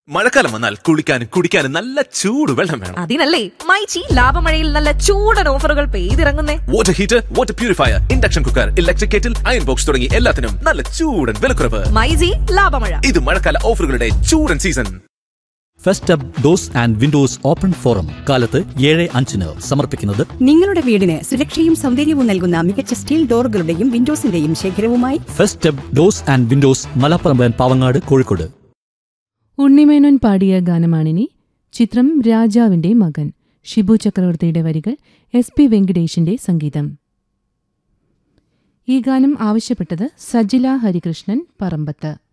മഴക്കാലം വന്നാൽ കുളിക്കാനും കുടിക്കാനും നല്ല ചൂട് വെള്ളം വേണം അതിനല്ലേ മൈച്ചി ലാഭമഴയിൽ നല്ല ചൂടൻ ഓഫറുകൾ പെയ്തിറങ്ങുന്നേ water heater water purifier induction cooker electric kettle iron box തുടങ്ങി എല്ലാത്തിനും നല്ല ചൂടൻ വിലക്കുറവ് മൈജി ലാഭമഴ ഇത് മഴക്കാല ഓഫറുകളുടെ ചൂടൻ season first up doors and windows open forum കാലത്ത് ഏഴ് അഞ്ചിന് സമർപ്പിക്കുന്നത് നിങ്ങളുടെ വീടിന് സുരക്ഷയും സൗന്ദര്യവും നൽകുന്ന മികച്ച steel ഡോറുകളുടെയും വിൻഡോസിന്റെയും ശേഖരവുമായി first up doors and Windows മലപ്പുറമ്പൻ Pavangad Kozhikode Unni Menon പാടിയ ഗാനമാണിനി ചിത്രം രാജാവിന്റെ മകൻ ഷിബു ചക്രവർത്തിയുടെ വരികൾ എസ് പി വെങ്കിടേഷിന്റെ സംഗീതം ഈ ഗാനം ആവശ്യപ്പെട്ടത് സജില ഹരികൃഷ്ണൻ പറമ്പത്ത്